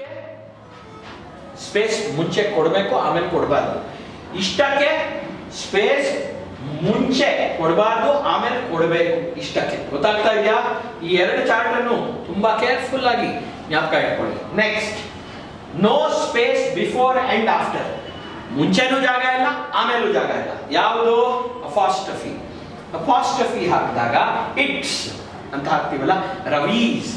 ಇಷ್ಟಕ್ಕೆ ಸ್ಪೇಸ್ ಮುಂಚೆ ಕೊಡಬೇಕು ಆಮೇಲೆ ಕೊಡಬಾರ್ದು ಇಷ್ಟಕ್ಕೆ ಸ್ಪೇಸ್ ಮುಂಚೆ ಕೊಡಬಾರ್ದು ಆಮೇಲೆ ಕೊಡಬೇಕು ಇಷ್ಟಕ್ಕೆ ಗೊತ್ತಾಗ್ತಾ ಇದೆಯಾ ಈ ಎರಡು ಚಾರ್ಟ್ ಅನ್ನು ತುಂಬಾ ಕೇರ್ಫುಲ್ ಆಗಿ ಜ್ಞಾಪಕ ಇಟ್ಕೊಳ್ಳಿ next no space before and after ಮುಂಚೆನೂ ಜಾಗ ಇಲ್ಲ ಆಮೇಲೂ ಜಾಗ ಇಲ್ಲ ಯಾವುದು ಅಫಾಸ್ಟಫಿ ಅಫಾಸ್ಟಫಿ ಹಾಕಿದಾಗ ಇಟ್ಸ್ ಅಂತ ಹಾಕ್ತೀವಲ್ಲ ರವೀಸ್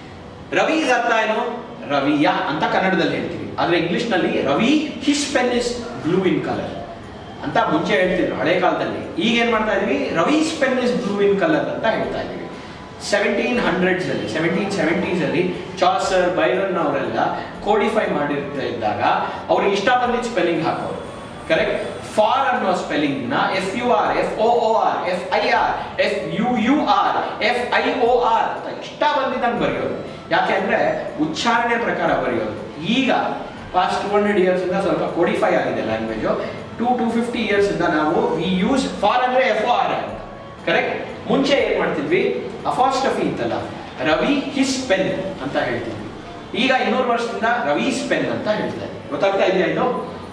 ರವೀಸ್ ಅರ್ಥ ಏನು ರವಿಯ ಅಂತ ಕನ್ನಡದಲ್ಲಿ ಹೇಳ್ತೀವಿ ಆದ್ರೆ ಇಂಗ್ಲಿಷ್ ನಲ್ಲಿ Ravi his pen is blue in colour ಅಂತ ಮುಂಚೆ ಹೇಳ್ತಿದ್ರು ಹಳೆ ಕಾಲದಲ್ಲಿ ಈಗ ಏನ್ ಮಾಡ್ತಾ ಇದೀವಿ Ravi's pen is blue in colour ಅಂತ ಹೇಳ್ತಾ ಇದೀವಿ ಸೆವೆಂಟೀನ್ ಹಂಡ್ರೆಡ್ಸ್ ಅಲ್ಲಿ ಸೆವೆಂಟೀನ್ ಸೆವೆಂಟೀಸ್ ಅಲ್ಲಿ ಚಾಸರ್ ಬೈರನ್ ಅವರೆಲ್ಲ ಕೋಡಿಫೈ ಮಾಡಿರ್ತಾ ಇದ್ದಾಗ ಅವ್ರಿಗೆ ಇಷ್ಟ ಬಂದಿದ್ದ ಸ್ಪೆಲ್ಲಿಂಗ್ ಹಾಕೋರು ಕರೆಕ್ಟ್ ಫಾರ್ ಅನ್ನೋ ಸ್ಪೆಲ್ಲಿಂಗ್ ನ F U R F O O R F I R F U U R F I O R ಅಂತ ಇಷ್ಟ ಬಂದಿದ್ದಂಗೆ ಬರೆಯೋದು ಯಾಕೆ ಅಂದ್ರೆ ಉಚ್ಚಾರಣೆ ಪ್ರಕಾರ ಬರೆಯೋದು ಈಗ ಪಾಸ್ಟ್ ಟೂ ಹಂಡ್ರೆಡ್ ಇಯರ್ಸ್ ಇಂದ ಸ್ವಲ್ಪ ಕೋಡಿಫೈ ಆಗಿದೆ language two two fifty years ಇಂದ ನಾವು ವಿ ಯೂಸ್ ಫಾರ್ ಅಂದ್ರೆ ಎಫ್ ಆರ್ ಅಂತ ಕರೆಕ್ಟ್ ಮುಂಚೆ ಏನ್ ಮಾಡ್ತಿದ್ವಿ ಅಫಾಸ್ಟಫಿ ಇತ್ತಲ್ಲ ರವಿ ಹಿಸ್ ಪೆನ್ ಅಂತ ಹೇಳ್ತಿದ್ವಿ ಈಗ ಇನ್ನೂರು ವರ್ಷದಿಂದ ರವೀಸ್ ಪೆನ್ ಅಂತ ಹೇಳ್ತಾ ಇದ್ವಿ ಗೊತ್ತಾಗ್ತಾ ಇದೆಯಾ ಇದು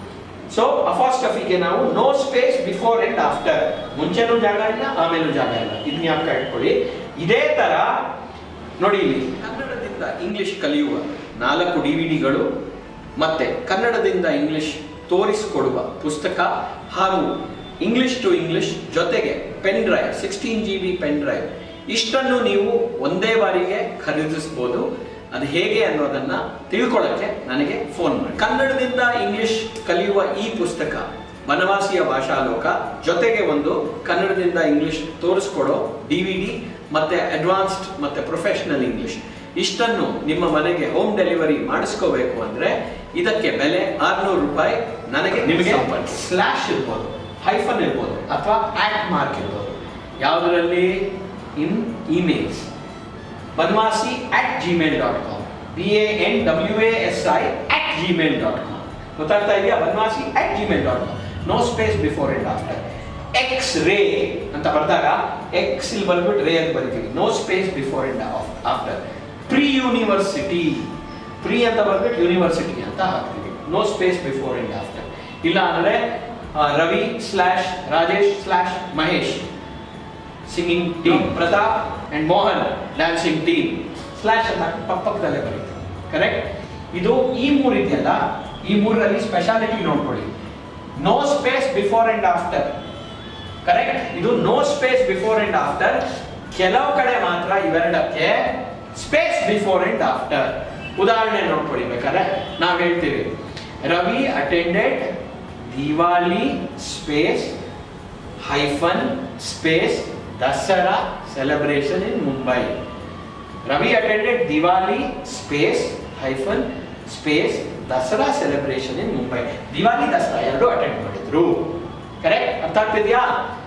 ಸೊ ಅಫಾಸ್ಟಫಿಗೆ ನಾವು no space before and after ಮುಂಚೆನೂ ಜಾಗ ಇಲ್ಲ ಆಮೇಲೂ ಜಾಗ ಇಲ್ಲ ಇದನ್ನ ಜ್ಞಾಪಕ ಇಟ್ಕೊಳ್ಳಿ ಇದೇ ತರ ನೋಡಿ ಇಲ್ಲಿ ಕನ್ನಡದಿಂದ ಇಂಗ್ಲಿಷ್ ಕಲಿಯುವ ನಾಲ್ಕು ಡಿವಿಡಿಗಳು ಮತ್ತೆ ಕನ್ನಡದಿಂದ ಇಂಗ್ಲಿಷ್ ತೋರಿಸಿಕೊಡುವ ಪುಸ್ತಕ ಹಾಗೂ ಇಂಗ್ಲಿಷ್ ಟು ಇಂಗ್ಲಿಷ್ ಜೊತೆಗೆ pen drive sixteen G B pen drive ಇಷ್ಟನ್ನು ನೀವು ಒಂದೇ ಬಾರಿಗೆ ಖರೀದಿಸಬಹುದು ಅದು ಹೇಗೆ ಅನ್ನೋದನ್ನ ತಿಳ್ಕೊಳ್ಳಕ್ಕೆ ನನಗೆ ಫೋನ್ ಮಾಡಿ ಕನ್ನಡದಿಂದ ಇಂಗ್ಲಿಷ್ ಕಲಿಯುವ ಈ ಪುಸ್ತಕ ವನವಾಸಿಯ ಭಾಷಾಲೋಕ ಜೊತೆಗೆ ಒಂದು ಕನ್ನಡದಿಂದ ಇಂಗ್ಲಿಷ್ ತೋರಿಸ್ಕೊಡೋ ಡಿ ವಿ ಡಿ ಮತ್ತೆ ಅಡ್ವಾನ್ಸ್ಡ್ ಮತ್ತೆ ಪ್ರೊಫೆಷನಲ್ ಇಂಗ್ಲಿಷ್ ಇಷ್ಟನ್ನು ನಿಮ್ಮ ಮನೆಗೆ ಹೋಮ್ ಡೆಲಿವರಿ ಮಾಡಿಸ್ಕೋಬೇಕು ಅಂದ್ರೆ ಇದಕ್ಕೆ ಬೆಲೆ ಆರ್ನೂರು ರೂಪಾಯಿ ನನಗೆ ನಿಮಗೆ ಸ್ಲ್ಯಾಶ್ ಇರ್ಬೋದು ಹೈಫನ್ ಇರ್ಬೋದು ಅಥವಾ ಆಟ್ ಮಾರ್ಕ್ ಇರ್ಬೋದು ಯಾವುದರಲ್ಲಿ in emails Banwasi at Gmail dot com B A N W A S I at Gmail dot com ಗೊತ್ತಾಗ್ತಾ ಇದೆಯಾ Banwasi at Gmail dot com no space before and after X ray ಅಂತ ಬರ್ದಾಗ X ಇಲ್ಲಿ ಬಂದ್ಬಿಟ್ಟು ರೇ ಅಂತ ಬರಿತೀವಿ no space before and after pre university pre ಅಂತ ಬಂದ್ಬಿಟ್ಟು ಯೂನಿವರ್ಸಿಟಿ ಅಂತ ಹಾಕ್ತೀವಿ no space before and after ಇಲ್ಲ ಅಂದ್ರೆ ಆ, Ravi slash Rajesh slash Mahesh singing team Pratap and Mohan dancing team slash ಅಂತ ಹಾಕಿ ಪಕ್ಕ ಪಕ್ಕದಲ್ಲೇ ಬರೀತೀವಿ ಕರೆಕ್ಟ್ ಇದು ಈ ಮೂರು ಇದೆಯಲ್ಲ ಈ ಮೂರರಲ್ಲಿ ಸ್ಪೆಷಾಲಿಟಿ ನೋಡ್ಕೊಳ್ಳಿ no space before and after correct ಇದು no space before and after ಕೆಲವು ಕಡೆ ಮಾತ್ರ ಇವೆರಡಕ್ಕೆ ಸ್ಪೇಸ್ ಬಿಫೋರ್ ಅಂಡ್ ಆಫ್ಟರ್ ಉದಾಹರಣೆ ನೋಡ್ಕೊಳ್ಳಿ ಬೇಕಾದ್ರೆ ನಾವು ಹೇಳ್ತೀವಿ Ravi attended Diwali space hyphen space Dasara celebration in Mumbai Ravi attended Diwali space hyphen space Dasara celebration in Mumbai Diwali Dasara ಎರಡು ಅಟೆಂಡ್ ಮಾಡಿದ್ರು ಕರೆಕ್ಟ್ ಅರ್ಥ ಆಗ್ತಿದ್ಯಾ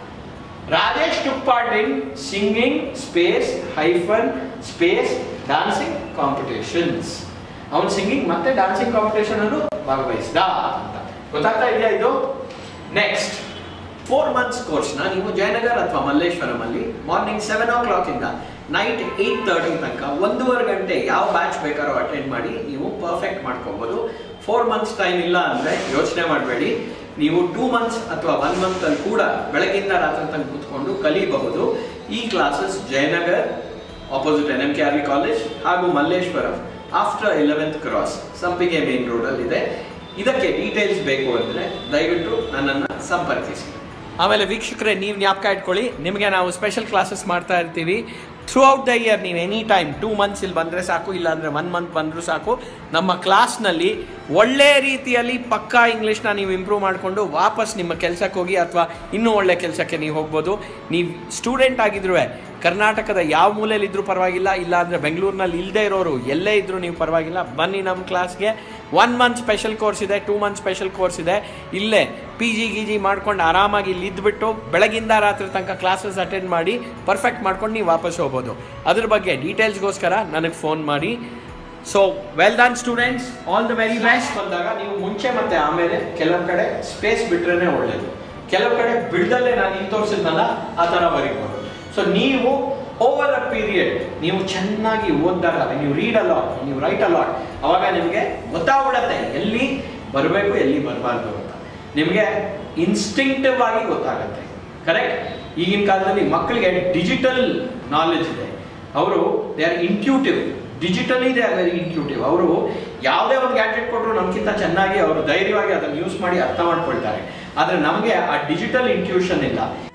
Rajesh took part in singing space hyphen space dancing competitions ಅವನು ಸಿಂಗಿಂಗ್ ಮತ್ತೆ ಡಾನ್ಸಿಂಗ್ ಕಾಂಪಿಟೇಷನ್ ಅನ್ನು ಭಾಗವಹಿಸಿದ ಅಂತ ಗೊತ್ತಾಗ್ತಾ ಇದೆಯಾ ಇದು ನೆಕ್ಸ್ಟ್ ಫೋರ್ ಮಂತ್ಸ್ ಕೋರ್ಸ್ನ ನೀವು ಜಯನಗರ್ ಅಥವಾ ಮಲ್ಲೇಶ್ವರಂ ಅಲ್ಲಿ ಮಾರ್ನಿಂಗ್ ಸೆವೆನ್ ಓ ಕ್ಲಾಕ್ ಇಂದ ನೈಟ್ ಏಟ್ ತರ್ಟಿ ತನಕ ಒಂದೂವರೆ ಗಂಟೆ ಯಾವ ಬ್ಯಾಚ್ ಬೇಕಾದ್ರೂ ಅಟೆಂಡ್ ಮಾಡಿ ನೀವು ಪರ್ಫೆಕ್ಟ್ ಮಾಡ್ಕೋಬಹುದು ಫೋರ್ ಮಂತ್ಸ್ ಟೈಮ್ ಇಲ್ಲ ಅಂದ್ರೆ ಯೋಚನೆ ಮಾಡಬೇಡಿ ನೀವು ಟೂ ಮಂತ್ಸ್ ಅಥವಾ ಒನ್ ಮಂತ್ ಅಲ್ಲಿ ಕೂಡ ಬೆಳಗಿಂದ ರಾತ್ರಿ ತನಕ ಕೂತ್ಕೊಂಡು ಕಲಿಬಹುದು ಈ classes Jayanagar opposite N M K R V college ಹಾಗೂ Malleshwaram after eleventh cross Sampige main road ಅಲ್ಲಿ ಇದೆ ಇದಕ್ಕೆ ಡೀಟೇಲ್ಸ್ ಬೇಕು ಅಂದ್ರೆ ದಯವಿಟ್ಟು ನನ್ನನ್ನು ಸಂಪರ್ಕಿಸಿ ಆಮೇಲೆ ವೀಕ್ಷಕರೇ ನೀವು ಜ್ಞಾಪಕ ಇಟ್ಕೊಳ್ಳಿ ನಿಮಗೆ ನಾವು ಸ್ಪೆಷಲ್ ಕ್ಲಾಸಸ್ ಮಾಡ್ತಾ ಇರ್ತೀವಿ ಥ್ರೂ ಔಟ್ ದ ಇಯರ್ ನೀವು ಎನಿ ಟೈಮ್ ಟೂ ಮಂತ್ಸ್ ಇಲ್ಲಿ ಬಂದರೆ ಸಾಕು ಇಲ್ಲಾಂದರೆ ಒನ್ ಮಂತ್ ಬಂದರೂ ಸಾಕು ನಮ್ಮ ಕ್ಲಾಸ್ನಲ್ಲಿ ಒಳ್ಳೆ ರೀತಿಯಲ್ಲಿ ಪಕ್ಕಾ ಇಂಗ್ಲೀಷ್ನ ನೀವು ಇಂಪ್ರೂವ್ ಮಾಡಿಕೊಂಡು ವಾಪಸ್ ನಿಮ್ಮ ಕೆಲಸಕ್ಕೆ ಹೋಗಿ ಅಥವಾ ಇನ್ನೂ ಒಳ್ಳೆ ಕೆಲಸಕ್ಕೆ ನೀವು ಹೋಗ್ಬೋದು ನೀವು ಸ್ಟೂಡೆಂಟ್ ಆಗಿದ್ರೂ ಕರ್ನಾಟಕದ ಯಾವ ಮೂಲೆಯಲ್ಲಿ ಇದ್ರೂ ಪರವಾಗಿಲ್ಲ ಇಲ್ಲ ಅಂದರೆ ಬೆಂಗಳೂರಿನಲ್ಲಿ ಇಲ್ಲದೆ ಇರೋರು ಎಲ್ಲೇ ಇದ್ರೂ ನೀವು ಪರವಾಗಿಲ್ಲ ಬನ್ನಿ ನಮ್ಮ ಕ್ಲಾಸ್ಗೆ ಒನ್ ಮಂತ್ ಸ್ಪೆಷಲ್ ಕೋರ್ಸ್ ಇದೆ ಟೂ ಮಂತ್ ಸ್ಪೆಷಲ್ ಕೋರ್ಸ್ ಇದೆ ಇಲ್ಲೇ ಪಿ ಜಿ ಗಿ ಜಿ ಮಾಡ್ಕೊಂಡು ಆರಾಮಾಗಿ ಇಲ್ಲಿ ಇದ್ಬಿಟ್ಟು ಬೆಳಗಿಂದ ರಾತ್ರಿ ತನಕ ಕ್ಲಾಸಸ್ ಅಟೆಂಡ್ ಮಾಡಿ ಪರ್ಫೆಕ್ಟ್ ಮಾಡ್ಕೊಂಡು ನೀವು ವಾಪಸ್ ಹೋಗ್ಬೋದು ಅದ್ರ ಬಗ್ಗೆ ಡೀಟೇಲ್ಸ್ಗೋಸ್ಕರ ನನಗೆ ಫೋನ್ ಮಾಡಿ so well done students all the very best ಬಂದಾಗ ನೀವು ಮುಂಚೆ ಮತ್ತೆ ಆಮೇಲೆ ಕೆಲವು ಕಡೆ ಸ್ಪೇಸ್ ಬಿಟ್ರೇನೆ ಒಳ್ಳೇದು ಕೆಲವು ಕಡೆ ಬಿಡ್ದಲ್ಲೇ ನಾನು ಇಲ್ಲಿ ತೋರಿಸಿದ್ನಲ್ಲ ಆ ಥರ ಬರೀಬೋದು ಸೊ ನೀವು ಓವರ್ ಅ ಪೀರಿಯಡ್ ನೀವು ಚೆನ್ನಾಗಿ ಓದಿದಾಗ ನೀವು ರೀಡ್ ಅಲಾಟ್ ನೀವು ರೈಟ್ ಅಲಾಟ್ ಅವಾಗ ನಿಮಗೆ ಗೊತ್ತಾಗ್ಬಿಡತ್ತೆ ಎಲ್ಲಿ ಬರಬೇಕು ಎಲ್ಲಿ ಬರಬಾರ್ದು ಅಂತ ನಿಮಗೆ ಇನ್ಸ್ಟಿಂಕ್ಟಿವ್ ಆಗಿ ಗೊತ್ತಾಗತ್ತೆ ಕರೆಕ್ಟ್ ಈಗಿನ ಕಾಲದಲ್ಲಿ ಮಕ್ಕಳಿಗೆ ಡಿಜಿಟಲ್ ನಾಲೆಜ್ ಇದೆ ಅವರು they are intuitive digitally they are very intuitive ಅವರು ಯಾವುದೇ ಒಂದು ಗ್ಯಾಜೆಟ್ ಕೊಟ್ಟರು ನಮ್ಗಿಂತ ಚೆನ್ನಾಗಿ ಅವರು ಧೈರ್ಯವಾಗಿ ಅದನ್ನು ಯೂಸ್ ಮಾಡಿ ಅರ್ಥ ಮಾಡ್ಕೊಳ್ತಾರೆ ಆದರೆ ನಮಗೆ ಆ ಡಿಜಿಟಲ್ ಇಂಟ್ಯೂಷನ್ ಇಲ್ಲ